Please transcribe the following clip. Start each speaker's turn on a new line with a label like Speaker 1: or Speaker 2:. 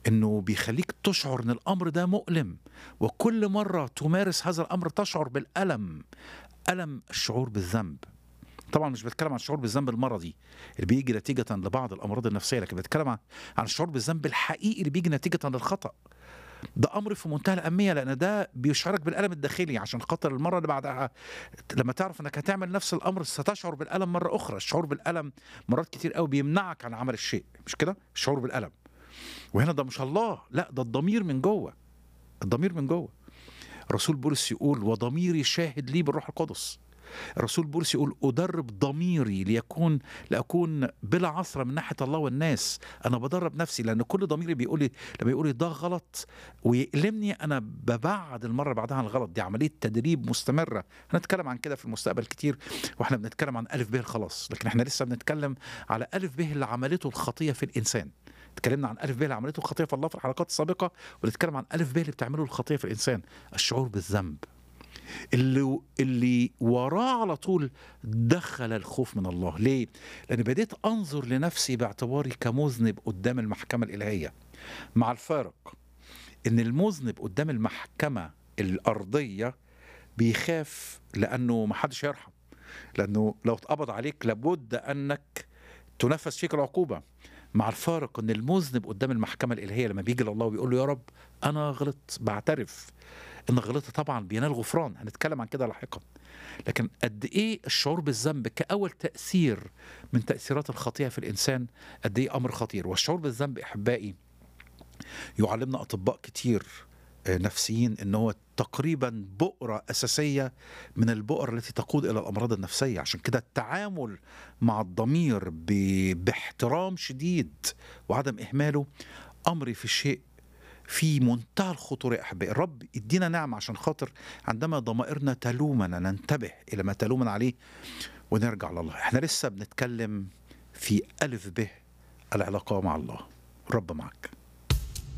Speaker 1: انه بيخليك تشعر ان الامر ده مؤلم وكل مره تمارس هذا الامر تشعر بالالم الم الشعور بالذنب طبعا مش بتكلم عن الشعور بالذنب المرضي اللي بيجي نتيجه لبعض الامراض النفسيه لكن بتكلم عن عن الشعور بالذنب الحقيقي اللي بيجي نتيجه للخطا ده امر في منتهى الاهميه لان ده بيشعرك بالالم الداخلي عشان خاطر المره اللي بعدها لما تعرف انك هتعمل نفس الامر ستشعر بالالم مره اخرى الشعور بالالم مرات كتير قوي بيمنعك عن عمل الشيء مش كده الشعور بالالم وهنا ده مش الله لا ده الضمير من جوه الضمير من جوه رسول بولس يقول وضميري شاهد لي بالروح القدس الرسول بولس يقول أدرب ضميري ليكون لأكون بلا عثرة من ناحية الله والناس أنا بدرب نفسي لأن كل ضميري بيقول لي لما يقول لي ده غلط ويألمني أنا ببعد المرة بعدها عن الغلط دي عملية تدريب مستمرة هنتكلم عن كده في المستقبل كتير واحنا بنتكلم عن ألف به الخلاص لكن احنا لسه بنتكلم على ألف به اللي عملته الخطية في الإنسان اتكلمنا عن ألف به اللي عملته الخطية في الله في الحلقات السابقة ونتكلم عن ألف به اللي بتعمله الخطية في الإنسان الشعور بالذنب اللي اللي وراه على طول دخل الخوف من الله ليه لان بديت انظر لنفسي باعتباري كمذنب قدام المحكمه الالهيه مع الفارق ان المذنب قدام المحكمه الارضيه بيخاف لانه ما حدش يرحم لانه لو اتقبض عليك لابد انك تنفذ فيك العقوبه مع الفارق ان المذنب قدام المحكمه الالهيه لما بيجي لله وبيقول له يا رب انا غلطت بعترف ان غلطت طبعا بينال غفران هنتكلم عن كده لاحقا لكن قد ايه الشعور بالذنب كاول تاثير من تاثيرات الخطيئه في الانسان قد ايه امر خطير والشعور بالذنب احبائي يعلمنا اطباء كتير نفسيين ان هو تقريبا بؤره اساسيه من البؤر التي تقود الى الامراض النفسيه عشان كده التعامل مع الضمير باحترام شديد وعدم اهماله امر في شيء في منتهى الخطوره يا احبائي الرب يدينا نعمه عشان خاطر عندما ضمائرنا تلومنا ننتبه الى ما تلومنا عليه ونرجع لله احنا لسه بنتكلم في الف به العلاقه مع الله رب معك